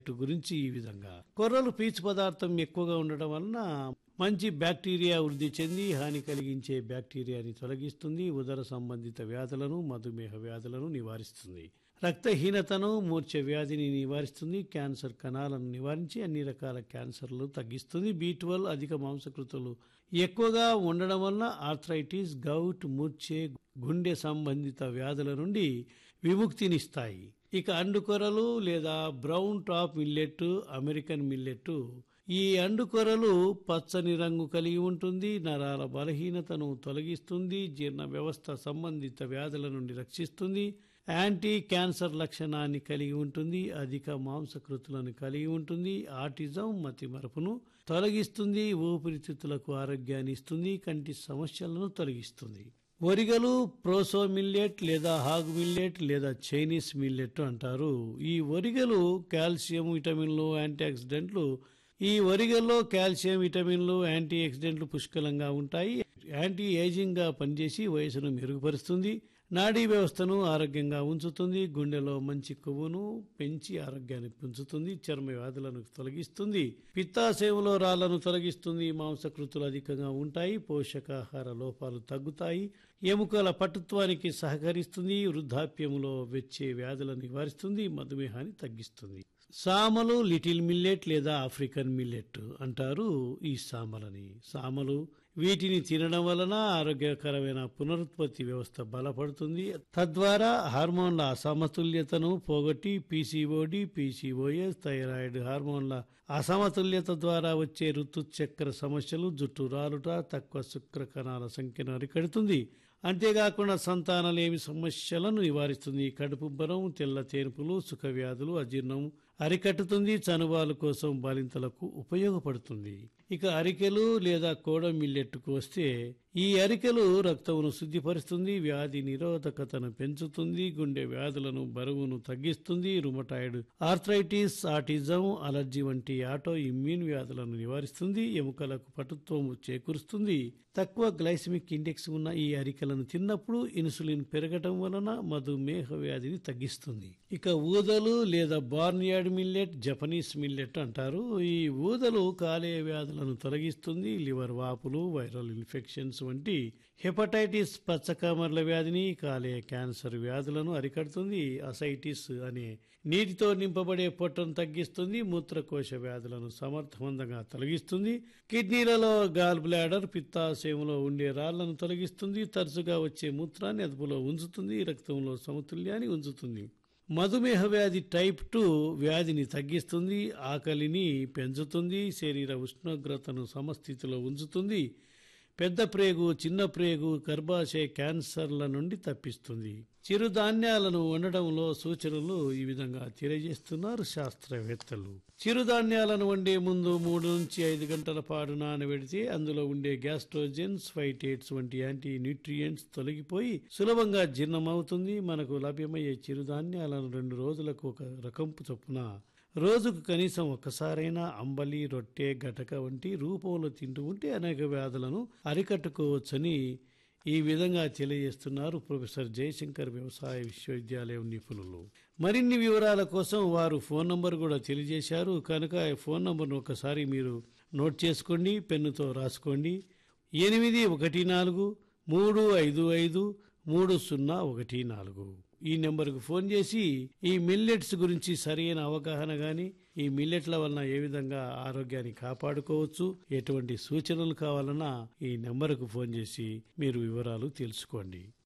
వీటి గురించి ఈ విధంగా కొర్రలు పీచు పదార్థం ఎక్కువగా ఉండటం వలన మంచి బ్యాక్టీరియా వృద్ధి చెంది హాని కలిగించే బ్యాక్టీరియాని తొలగిస్తుంది ఉదర సంబంధిత వ్యాధులను మధుమేహ వ్యాధులను నివారిస్తుంది రక్తహీనతను మూర్ఛ వ్యాధిని నివారిస్తుంది క్యాన్సర్ కణాలను నివారించి అన్ని రకాల క్యాన్సర్లు తగ్గిస్తుంది బీ అధిక మాంసకృతులు ఎక్కువగా ఉండడం వలన ఆర్థరైటిస్ గౌట్ మూర్ఛే గుండె సంబంధిత వ్యాధుల నుండి విముక్తినిస్తాయి ఇక అండుకొరలు లేదా brown top millet American millet ఈ అండుకొరలు పచ్చని రంగు కలిగి ఉంటుంది నరాల బలహీనతను తొలగిస్తుంది జీర్ణ వ్యవస్థ సంబంధిత వ్యాధుల నుండి రక్షిస్తుంది యాంటీ క్యాన్సర్ లక్షణాన్ని కలిగి ఉంటుంది అధిక మాంసకృతులను కలిగి ఉంటుంది ఆటిజం మతి మరపును తొలగిస్తుంది ఊపిరితిత్తులకు ఆరోగ్యాన్ని ఇస్తుంది కంటి సమస్యలను తొలగిస్తుంది ఒరిగలు ప్రోసో మిల్లెట్ లేదా హాగ్ మిల్లెట్ లేదా చైనీస్ మిల్లెట్ అంటారు ఈ ఒరిగలు కాల్షియం విటమిన్లు యాంటీ ఆక్సిడెంట్లు ఈ ఒరిగల్లో కాల్షియం విటమిన్లు యాంటీ ఆక్సిడెంట్లు పుష్కలంగా ఉంటాయి యాంటీ ఏజింగ్ గా పనిచేసి వయసును మెరుగుపరుస్తుంది నాడీ వ్యవస్థను ఆరోగ్యంగా ఉంచుతుంది గుండెలో మంచి కొవ్వును పెంచి ఆరోగ్యాన్ని పెంచుతుంది చర్మ వ్యాధులను తొలగిస్తుంది పిత్తాశయంలో రాళ్లను తొలగిస్తుంది మాంసకృతులు అధికంగా ఉంటాయి పోషకాహార లోపాలు తగ్గుతాయి ఎముకల పటుత్వానికి సహకరిస్తుంది వృద్ధాప్యములో వచ్చే వ్యాధులను నివారిస్తుంది మధుమేహాన్ని తగ్గిస్తుంది సామలు లిటిల్ మిల్లెట్ లేదా ఆఫ్రికన్ మిల్లెట్ అంటారు ఈ సామలని సామలు వీటిని తినడం వలన ఆరోగ్యకరమైన పునరుత్పత్తి వ్యవస్థ బలపడుతుంది తద్వారా హార్మోన్ల అసమతుల్యతను పోగొట్టి పీసీఓడి పీసీఓఎస్ థైరాయిడ్ హార్మోన్ల అసమతుల్యత ద్వారా వచ్చే ఋతుచక్ర సమస్యలు జుట్టు రాలుట తక్కువ శుక్ర కణాల సంఖ్యను అరికడుతుంది అంతేకాకుండా సంతానలేమి సమస్యలను నివారిస్తుంది కడుపుబ్బరం తెల్ల తేనుపులు సుఖ వ్యాధులు అజీర్ణం అరికట్టుతుంది చనుబాలు కోసం బాలింతలకు ఉపయోగపడుతుంది ఇక అరికెలు లేదా కోడ మిల్లెట్టుకు వస్తే ఈ అరికెలు రక్తమును శుద్ధిపరుస్తుంది వ్యాధి నిరోధకతను పెంచుతుంది గుండె వ్యాధులను బరువును తగ్గిస్తుంది రుమటాయిడ్ ఆర్థరైటిస్ ఆటిజం అలర్జీ వంటి ఆటో ఇమ్యూన్ వ్యాధులను నివారిస్తుంది ఎముకలకు పటుత్వం చేకూరుస్తుంది తక్కువ గ్లైసమిక్ ఇండెక్స్ ఉన్న ఈ అరికెలను తిన్నప్పుడు ఇన్సులిన్ పెరగటం వలన మధుమేహ వ్యాధిని తగ్గిస్తుంది ఇక ఊదలు లేదా బార్నియార్డ్ మిల్లెట్ జపనీస్ మిల్లెట్ అంటారు ఈ ఊదలు కాలేయ వ్యాధులను తొలగిస్తుంది లివర్ వాపులు వైరల్ ఇన్ఫెక్షన్స్ వంటి హెపటైటిస్ పచ్చకామర్ల వ్యాధిని కాలేయ క్యాన్సర్ వ్యాధులను అరికడుతుంది అసైటిస్ అనే నీటితో నింపబడే పొట్టను తగ్గిస్తుంది మూత్రకోశ వ్యాధులను సమర్థవంతంగా తొలగిస్తుంది కిడ్నీలలో గాల్ బ్లాడర్ పిత్తాశయంలో ఉండే రాళ్లను తొలగిస్తుంది తరచుగా వచ్చే మూత్రాన్ని అదుపులో ఉంచుతుంది రక్తంలో సమతుల్యాన్ని ఉంచుతుంది మధుమేహ వ్యాధి టైప్ టూ వ్యాధిని తగ్గిస్తుంది ఆకలిని పెంచుతుంది శరీర ఉష్ణోగ్రతను సమస్థితిలో ఉంచుతుంది పెద్ద ప్రేగు చిన్న ప్రేగు గర్భాశయ క్యాన్సర్ల నుండి తప్పిస్తుంది చిరుధాన్యాలను వండడంలో సూచనలు ఈ విధంగా తెలియజేస్తున్నారు శాస్త్రవేత్తలు చిరుధాన్యాలను వండే ముందు మూడు నుంచి ఐదు గంటల పాటు నానబెడితే అందులో ఉండే గ్యాస్ట్రోజెన్స్ ఫైటేట్స్ వంటి యాంటీ న్యూట్రియంట్స్ తొలగిపోయి సులభంగా జీర్ణమవుతుంది మనకు లభ్యమయ్యే చిరుధాన్యాలను రెండు రోజులకు ఒక రకంపు చొప్పున రోజుకు కనీసం ఒక్కసారైనా అంబలి రొట్టె గటక వంటి రూపంలో తింటూ ఉంటే అనేక వ్యాధులను అరికట్టుకోవచ్చని ఈ విధంగా తెలియజేస్తున్నారు ప్రొఫెసర్ జయశంకర్ వ్యవసాయ విశ్వవిద్యాలయం నిపుణులు మరిన్ని వివరాల కోసం వారు ఫోన్ నంబర్ కూడా తెలియజేశారు కనుక ఈ ఫోన్ నంబర్ను ఒకసారి మీరు నోట్ చేసుకోండి పెన్నుతో రాసుకోండి ఎనిమిది ఒకటి నాలుగు మూడు ఐదు ఐదు మూడు సున్నా ఒకటి నాలుగు ఈ నెంబర్కు ఫోన్ చేసి ఈ మిల్లెట్స్ గురించి సరైన అవగాహన గాని ఈ మిల్లెట్ల వలన ఏ విధంగా ఆరోగ్యాన్ని కాపాడుకోవచ్చు ఎటువంటి సూచనలు కావాలన్నా ఈ నెంబర్కు ఫోన్ చేసి మీరు వివరాలు తెలుసుకోండి